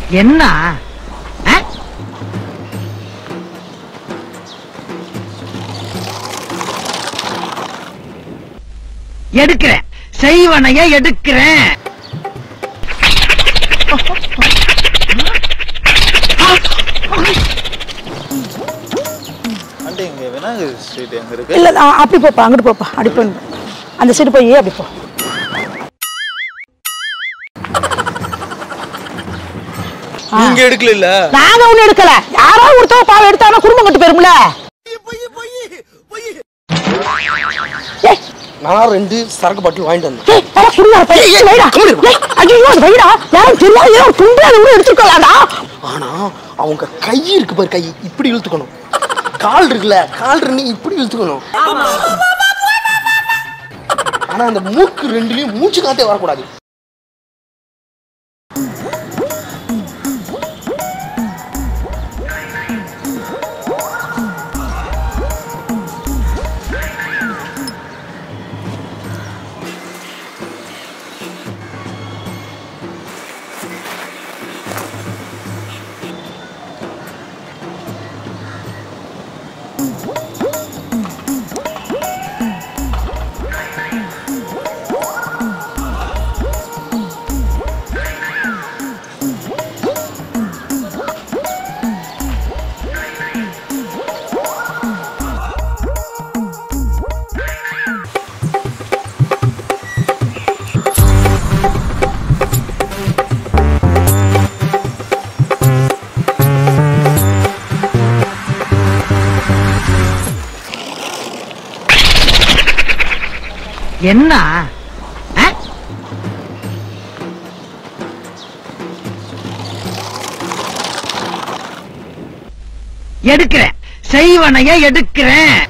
என்ன ஆ? எடுக்கிறேன் செய்வனைய எடுக்கிறேன் ஆண்டி இங்க விநாயகர் ஸ்ட்ரீட் எங்க இருக்கு இல்ல ஆ, அப்படி போப்பா அங்கிட்டு போப்பா அப்படி போய் அந்த சைடு போய் அப்படி போ நீங்க எடுக்கல இல்ல நாங்க ஒண்ணு எடுக்கல யாரோ ஒருத்தவங்க பாவம் எடுத்தாங்கன்னா குடும்பம் கட்டு போயிரும்ல ஏய், நான் ரெண்டு சரக்கு பாட்டில் வாங்கிட்டு வந்தேன் ஏய், அட குடியா, போய், ஏய், வைடா. ஏய், ஐயோ, அது வைடா. யாரும் தெரியாத ஏதோ ஒரு துண்டு அது கூட எடுத்துக்கலாம்டா. ஆனா அவங்க கை இருக்கு பாரு கை இப்படி இழுத்துக்கணும் கால் இருக்குல்ல கால் ரெண்டு இப்படி இழுத்துக்கணும் ஆனா அந்த மூக்கு ரெண்டுலயும் மூச்சு காத்தே வரக்கூடாது என்ன ஆ? எடுக்கிறேன் செய்வனைய எடுக்கிறேன்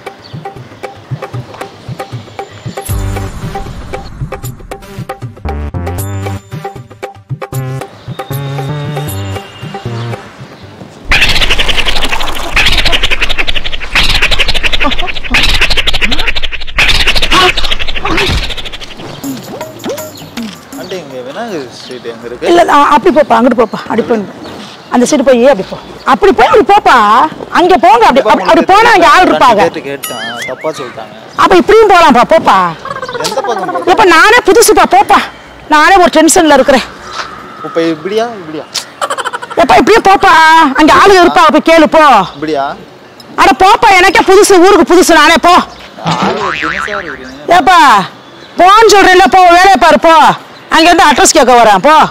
ஆண்டி இங்க விநாயகர் ஸ்ட்ரீட் எங்க இருக்கு இல்ல ஆ, அப்படி போப்பா அங்கிட்டு போப்பா அப்படி போய் அந்த சைடு போய் அப்படி போ அப்படி போய் அப்படி போப்பா அங்க போங்க அப்படி அப்படி- அப்படி போனா அங்க ஆள் இருப்பாங்க கேட்டு கேட்டான் தப்பா சொல்லிட்டாங்க அப்ப இப்படியும் போலாம்ப்பா போப்பா எந்த பக்கம் போகுது? இப்ப நானே புதுசுப்பா போப்பா நானே ஒரு டென்ஷன்ல இருக்கிறேன் இப்ப இப்படியா இப்படியா எப்பா இப்படியே போப்பா அங்க ஆளுங்க இருப்பாங்க போய் கேளு போ இப்படியா அட போப்பா எனக்கே புதுசு ஊருக்கு புதுசு நானே போ ஆளு ஒரு தினசா இருக்கிறீங்க ஏப்பா போன்னு சொல்றேன்ல போ வேலையை பாரு போ அங்க இருந்து அட்ரஸ் கேட்க வரேன் போ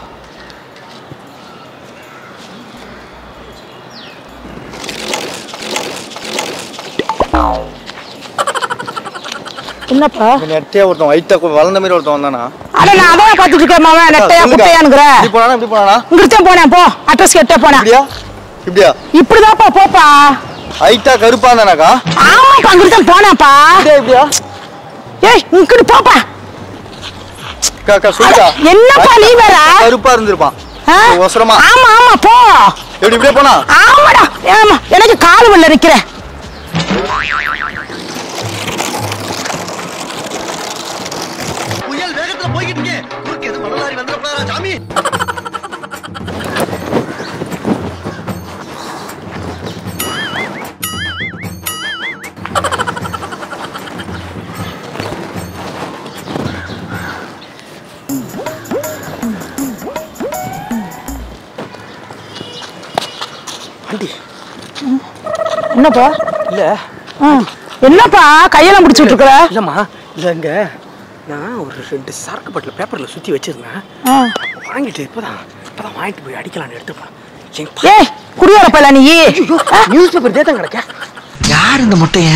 என்னப்பா நெட்டையா ஒருத்தன் வைட்டா வளர்ந்த மாதிரி ஒருத்தன் வந்தானா அட நான் அதான் பார்த்துட்டு இருக்கேன் மாவன் நெட்டையா சொல்லுங்க. குட்டையானுங்கிற இப்படி போனானா இப்படி போனானா இங்கிட்டு போனேன் போ அட்ரஸ் கேட்டே போனேன் இப்படியா இப்படியா இப்படிதான்ப்பா போப்பா ஹைட்டா கருப்பா இருந்தானாக்கா ஆமாப்பா அங்கிட்டு போனேன்ப்பா இப்படியா இப்படியா ஏய் இங்கிட்டு போப்பா அக்கா, அக்கா சொல்லுக்கா அட, என்னப்பா நீ வேற? கருப்பா இருந்திருப்பான் ஆ? ஒசரமா ஆமா ஆமா போ எப்படி இப்படியே போனா ஆமாடா ஆமா எனக்கு கால் வல்ல நிக்கிறேன் புயல் வேகத்துல போய்கிட்டு இருக்கேன் குறுக்கு எது மணலாரி வந்துடப்படாதா சாமி ஆண்டி என்னப்பா இல்ல ஆ, என்னப்பா கையெல்லாம் பிடிச்சிட்டு இருக்கிற இல்லம்மா இல்ல இங்க நான் ஒரு ரெண்டு சரக்கு பாட்டில் பேப்பர்ல சுத்தி வச்சிருந்தேன் ஆ. வாங்கிட்டு இப்பதான் இப்பதான் வாங்கிட்டு போய் அடிக்கலாம்னு எடுத்து போனேன் ஏய் குடியோரப்பல நீ ஆ, நியூஸ் பேப்பர் தேதான் கிடைக்க யார் இந்த முட்டைய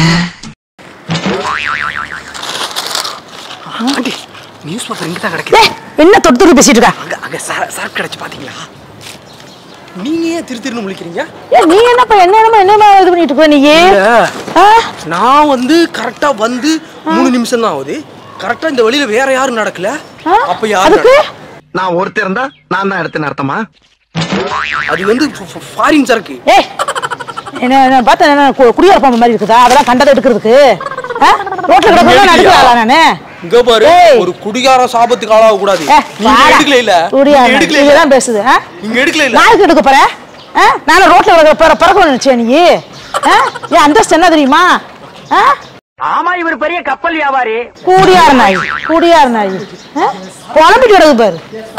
ஆண்டி நியூஸ் பேப்பர் இங்க தான் கிடைக்குது ஏய் என்ன தொட்டு தொட்டு பேசிட்டு இருக்க அங்க அங்க சர சரக்கு கிடைச்சு பாத்தீங்களா நீங்க ஏன் திரு திருன்னு முழிக்கிறீங்க ஏய் நீ என்னப்பா என்ன என்னமோ என்னமா இது பண்ணிட்டு இருக்க நீ இல்ல, ஆ? நான் வந்து கரெக்டா வந்து மூணு நிமிஷம் தான் ஆகுது கரெக்டா இந்த வழியில வேற யாரும் நடக்கல ஆ? அப்ப யாரு அதுக்கு நான் ஒருத்தர் இருந்தா நான் தான் எடுத்தேன்னு அர்த்தமா அது வந்து ஃபாரின் சரக்கு ஏய் என்ன என்ன பார்த்தா என்ன கு- குடியோர பாம்பு மாதிரி இருக்குதா அதெல்லாம் கண்டதை எடுக்கிறதுக்கு ஆ? ரோட்ல கிடக்கிறதா நடிக்கிறாளா நானு இங்க பாரு ஏய். ஒரு குடிகார சாபத்துக்கு ஆளாக கூடாது ஏ, நீங்க வாடா. எடுக்கல இல்ல குடியாரன். நீங்க எடுக்கல இல்ல இதுதான் பேசுது ஆ? நீங்க எடுக்கல இல்ல நாளைக்கு எடுக்க போற ஆ? நானும் ரோட்ல கிடக்கிற பிற பிறக்கணும் நினைச்சேன் நீ ஆ? என் அந்தஸ்து என்ன தெரியுமா ஆ? ஆமா இவர் பெரிய கப்பல் வியாபாரி கூடியார் நாய் கூடியார் நாய் ஆ? குழம்பிட்டு கிடக்கு பாரு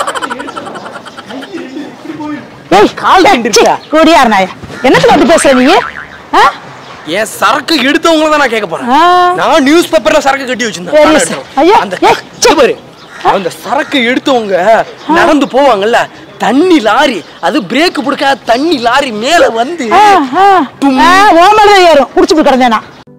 ஏய், கால் ஏய், கிண்டிருச்சா? சீ, கூடியார் நாய் என்னத்துக்கு அப்படி பேசுற நீ ஆ? என் சரக்கு எடுத்தவங்கள தான் நான் கேட்க போறேன் ஆ. நான் நியூஸ் பேப்பர்ல சரக்கு கட்டி வச்சிருந்தேன் சரி, நானா சரி. எடுத்தவன். ஐயோ, அந்த ஏய், சீ. இங்க பாரு அந்த சரக்கு எடுத்தவங்க நடந்து போவாங்கல்ல தண்ணி லாரி அது பிரேக் பிடிக்காத தண்ணி லாரி மேல வந்து ஆ, ஆ. தும். ஆ, உன் மேலதான் ஏறும் குடிச்சு போய் கிடந்தேனா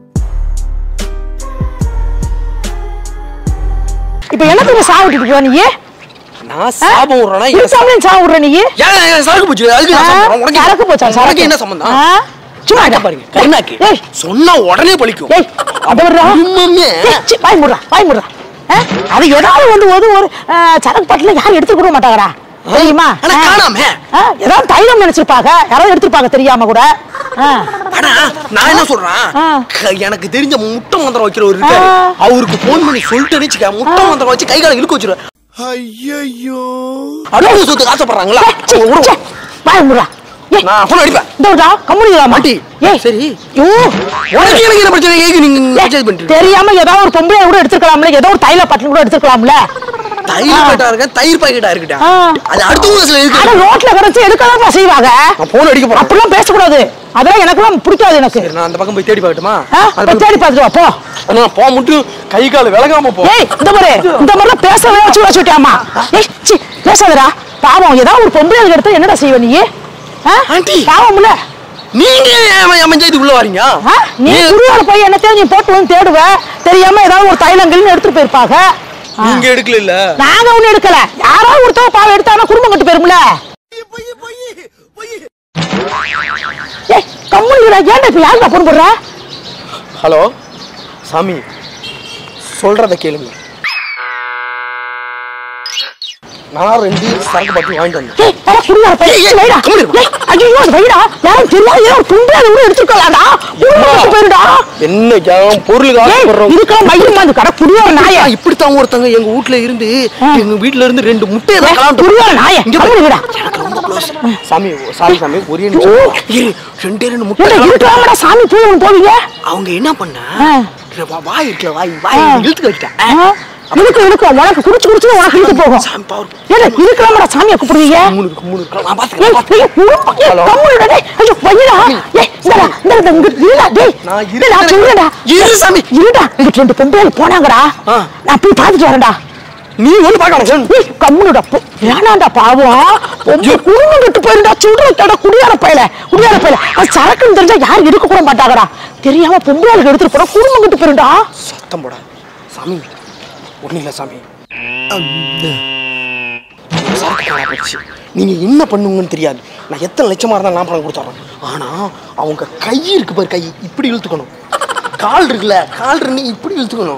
இப்ப என்னத்துக்கு சாவு விட்டுட்டு போ நீ நான் சாபம் விடுறேன்னா என் சா- இருக்காமலே சாவு விடுற நீ ஏன் ஏன் சரக்கு போச்சு அதுக்கு நான் ஆ, சாப்பிடுறேன். உனக்கு சரக்கு போச்சா உனக்கு சரக்கு என்ன சம்பந்தம் ஆ, சும்மா இங்க இருடா. பாருங்க கருணாக்கு ஏய் சொன்னா உடனே பலிக்கும் ஏய் அத விடுறா குடும்பமே ஏய், சீ, வாய் முடுறா வாய் முடுறா ஆ, அது ஏதாவது வந்து ஒரு ஒரு ஆ, சரக்கு பாட்டில யாரும் எடுத்து கொடுக்க மாட்டாங்கடா தெரியுமா ஆனா ஆ. காணாமே. ஆ, ஏதாவது தைலம் நினைச்சிருப்பாங்க யாராவது எடுத்திருப்பாங்க தெரியாம கூட ஆ. ஆனா நான் என்ன சொல்றேன் ஆ. க- எனக்கு தெரிஞ்ச முட்டை மந்திரம் வைக்கிறவர் இருக்காரு ஆ. அவருக்கு போன் பண்ணி சொல்லிட்டு வச்சுக்க முட்டை மந்திரம் வச்சு கை கால இழுக்க வச்சிருவேன் ஐயோ அடுத்த சொத்துக்கு ஆசைப்படுறாங்களா ஏய், சீ, அவங்க சீ, விடுவோம். வாய் முடுறா ஏய் நான் போன் அடிப்பேன் இந்த விடா கம்முனிக்கலாமா ஆண்டி, ஏய் சரி. யோ உனக்கு எனக்கு என்ன பிரச்சனை ஏக்கு நீங்க ஏய், மெசேஜ் பண்ணிட்டு தெரியாம ஏதாவது ஒரு பொம்பளை கூட எடுத்துக்கலாம்ல ஏதோ ஒரு தைல பாட்டில் கூட எடுத்துக்கலாம்ல தயிர் பாக்கெட்டா இருக்கேன் தயிர் பாக்கெட்டா இருக்கட்டா ஆ. அது அடுத்த சில ஆனா இருக்கு ரோட்ல கிடச்சு எடுக்கலாம் செய்வாங்க நான் போன் அடிக்க போறேன் அப்படிலாம் பேசக்கூடாது அதெல்லாம் எனக்குலாம் பிடிக்காது எனக்கு சரி, நான் அந்த பக்கம் போய் தேடி பார்க்கட்டுமா ஆ, அது போய் தேடி பார்த்துட்டு வா போ நான் போ மட்டும் கை கால விலகாம போ ஏய் இந்த பாரு இந்த மாதிரிலாம் பேசவே வச்சு வச்சுட்டியாமா ஏய் சி பேசாதடா பாவம் ஏதாவது ஒரு பொம்பளை அதுக்கு எடுத்து என்னடா செய்வ நீ ஆ? ஆண்டி. பாவம்ல நீங்க ஏன் என் பஞ்சாயத்துக்கு உள்ள வரீங்க ஆ? நீ நீ- குருவால போய் என்ன தேடி போட்டு வந்து தேடுவ தெரியாம ஏதாவது ஒரு தைலங்கள்னு எடுத்துட்டு போயிருப்பாங்க ஆ. நீங்க எடுக்கல இல்ல நாங்க ஒண்ணு எடுக்கல யாராவது ஒருத்தவ பாவம் எடுத்தாங்கன்னா குடும்பம் கட்டு போயிரும்ல ஏய் கம்முனிடா ஏன்டா இப்ப யாருடா பொண்ணு போடுற ஹலோ சாமி சொல்றத கேளுங்க நான் ரெண்டு சரக்கு பாட்டி வாங்கிட்டு வந்தேன் ஏய் அட குடியா பைய ஏய், வைடா கம்முனு இரு. ஏய் ஐயோ அது வைடா யாரும் தெரியாது ஏதோ ஒரு துண்டு அது கூட எடுத்துக்கலாம்டா குடும்பம் கட்டு போயிருடா என்ன ஜாம் பொருளுக்கு ஏய் ஆசைப்படுறோம் இதுக்கெல்லாம் மையமா அந்த கடை குடியோர நாய ஐயா, இப்படித்தான் ஒருத்தங்க எங்க வீட்ல இருந்து ஆ. எங்க வீட்ல இருந்து ரெண்டு முட்டையை தான் கலாண்டு குடியோர நாய இங்க கம்முனு விடா எனக்கு ரொம்ப க்ளோஸ் சாமி சாமி சாமி ஒரே ஓ. நிமிஷம் இரு, ரெண்டே ரெண்டு முட்டை ஏடா கலாண்டு. இருக்கலாமடா சாமி போய் ஒண்ணு போவீங்க அவங்க என்ன பண்ண ஆ. இல்ல, வா- வாய் இருக்குல்ல வாய் வாய் ஆ. இழுத்து வச்சுட்டேன் ஆ, இழுக்கு இழுக்கு உனக்கு குடிச்சு குடிச்சு உனக்கு இழுத்து போகும் சாமி பவர் ஏடா இருக்கலாமடா சாமியை கூப்பிடுவீங்க மூணு இருக்கு மூணு இருக்கு நான் ஏய், பாத்துக்கிறேன் ஏய், உருப்பா, ஏய், ஹலோ. கம்முனுடா, டேய். ஐயோ, வைடா. ஏய், இந்தடா, இந்தடா, இங்க இருடா, டேய். நான் டேய், நான் சொல்றேன்டா. இரு சாமி. இருடா, இங்கிட்டு ரெண்டு பொம்பளைங்க போனாங்கடா. ஆ. நான் போய் பார்த்துட்டு வரேன்டா. நீ வந்து பார்க்கணும் ஏய், கம்முனுடா, போ. வேணாம்டா, பாவம். பொம்பளை குடும்பம் கெட்டு போயிருண்டா, சுடுற தடவை குடியார பயல, குடியார பயல. அது சரக்குன்னு தெரிஞ்சா யாரும் எடுக்க கூட மாட்டாங்கடா. தெரியாம பொம்பளைகளுக்கு எடுத்துட்டு போனா குடும்பம் கெட்டு போயிருண்டா. சத்தம் போட சாமி ஒன்றும் இல்லை சாமி சரக்கு காணா போயிடுச்சு நீங்க என்ன பண்ணுவீங்கன்னு தெரியாது நான் எத்தனை லட்சமா இருந்தாலும் நான் பணம் கொடுத்துறேன் ஆனா அவங்க கை இருக்கு பாரு கை இப்படி இழுத்துக்கணும் கால் இருக்குல்ல கால் ரெண்டு இப்படி இழுத்துக்கணும்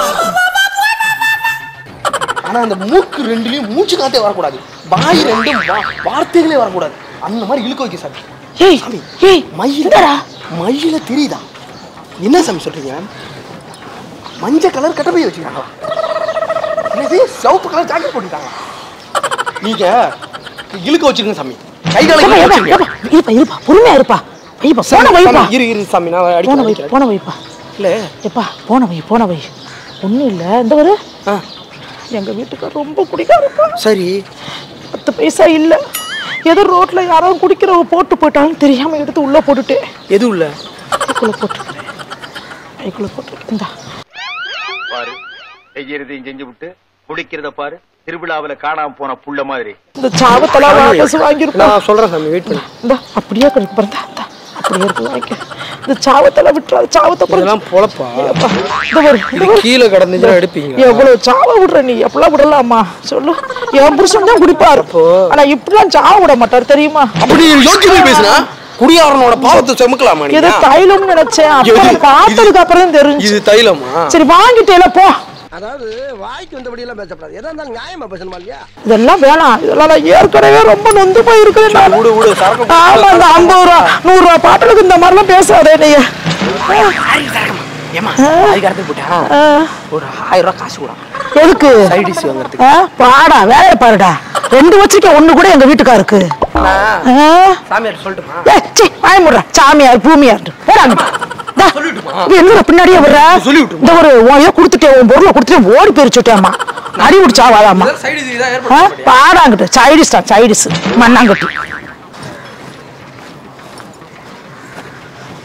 ஆனா அந்த மூக்கு ரெண்டுலயும் மூச்சு காத்தே வரக்கூடாது வாய் ரெண்டும் வா- வார்த்தைகளே வரக்கூடாது அந்த மாதிரி இழுக்க வைக்க சாமி ஏய், சாமி ஏய், மயில இந்தடா. மயில தெரியுதா என்ன சாமி சொல்றீங்க மஞ்சள் கலர் கட்டப்பை வச்சுக்கிறாங்க என்னது சிவப்பு கலர் ஜாக்கெட் போட்டுட்டாங்க நீங்க இழுக்க வச்சிருங்க சாமி கை கால ஏப்பா, இழுக்க ஏப்பா, வச்சிருங்க ஏப்பா, இருப்பா, இருப்பா, பொறுமையா இருப்பா. வைப்பா, போன வைப்பா. சாமி, இரு இரு சாமி நான் அடிக்க போன வை, வைக்கிறேன். போன வைப்பா. இல்ல எப்பா போன வை போன வை ஒன்றும் இல்லை இந்த ஒரு ஆ, எங்கள் வீட்டுக்கார் ரொம்ப குடிக்காரப்பா சரி பத்து பைசா இல்லை ஏதோ ரோட்டில் யாராவது குடிக்கிறவங்க போட்டு போயிட்டாலும் தெரியாமல் எடுத்து உள்ளே போட்டுட்டேன் எது இல்ல கைக்குள்ளே போட்டுருக்கேன் கைக்குள்ளே போட்டுருக்கேன் இந்தா பாரு செய்யறதையும் செஞ்சு விட்டு குடிக்கிறத பாரு திருவிழாவுல காணாம போன புள்ள மாதிரி இந்த சாவத்தெல்லாம் வாபஸ் வாங்கியிருப்பேன் நான் சொல்றேன் சாமி வெயிட் பண்ணு இந்த அப்படியே கிடக்கு பாருந்தா இந்தா, அப்படியே இருக்கு வாங்கிக்க இந்த சாவத்தெல்லாம் விட்டுறாது சாவத்தை பாரு. இதெல்லாம் பொழப்பா ஏப்பா, இந்த பாரு, இந்த இது பாரு. கீழே கிடந்துச்சுன்னா எடுப்பீங்க எவ்வளவு சாவ விடுற நீ எப்படிலாம் விடலாமா சொல்லு என் புருஷன் தான் குடிப்பாரு ஆனா இப்படிலாம் சாவ விட மாட்டார் தெரியுமா அப்படி யோக்கியமே பேசுனா குடியாரனோட பாவத்தை சுமக்கலாமா நீங்க? ஏதோ தைலம்னு நினைச்சேன் எது? அப்புறம் பார்த்ததுக்கு இது- அப்புறம் தான் தெரிஞ்சு இது தைலமா சரி வாங்கிட்டேல போ அதாவது வாய்க்கு வந்தபடி எல்லாம் பேசப்படாது எதா இருந்தாலும் நியாயமா பேசணுமா இல்லையா இதெல்லாம் வேணாம் இதெல்லாம் நான் ஏற்கனவே ரொம்ப நொந்து போயிருக்கிறேன் நான். விடு, விடு, சரக்கு குடி. ஆமா இந்த ஐம்பது ரூபா நூறு ரூபா பாட்டுக்கு இந்த மாதிரிலாம் பேசாதே நீ ஏமா ஆ. அதுக்கு இடத்துக்கு போட்டேன் ஆ, ஒரு ஆயிரம் ரூபாய் காசு கூட எதுக்கு சைடிஸ் வாங்குறதுக்கு ஆ, பாடா வேலையை பாருடா ரெண்டு வச்சிருக்க ஒண்ணு கூட எங்க வீட்டுக்கா இருக்கு நான் ஆ? சாமியார் சொல்லட்டுமா ஏய், சீ, வாய மூடுறா. சாமியார் பூமியார் போறாங்க சொல்லிட்டுமா என்ன பின்னாடியே வர்ற சொல்லி விட்டுருமா. இந்த ஒரு உன் இதை கொடுத்துட்டேன் உன் பொருளை கொடுத்துட்டு ஓடி போயிருச்சுட்டேம்மா அடி பிடிச்சாவாதாம்மா சைடிஸ் தான் ஆ, ஏற்பாடு பாடாங்கிட்டு சைடிஸ் தான் சைடிஸ் மண்ணாங்கட்டி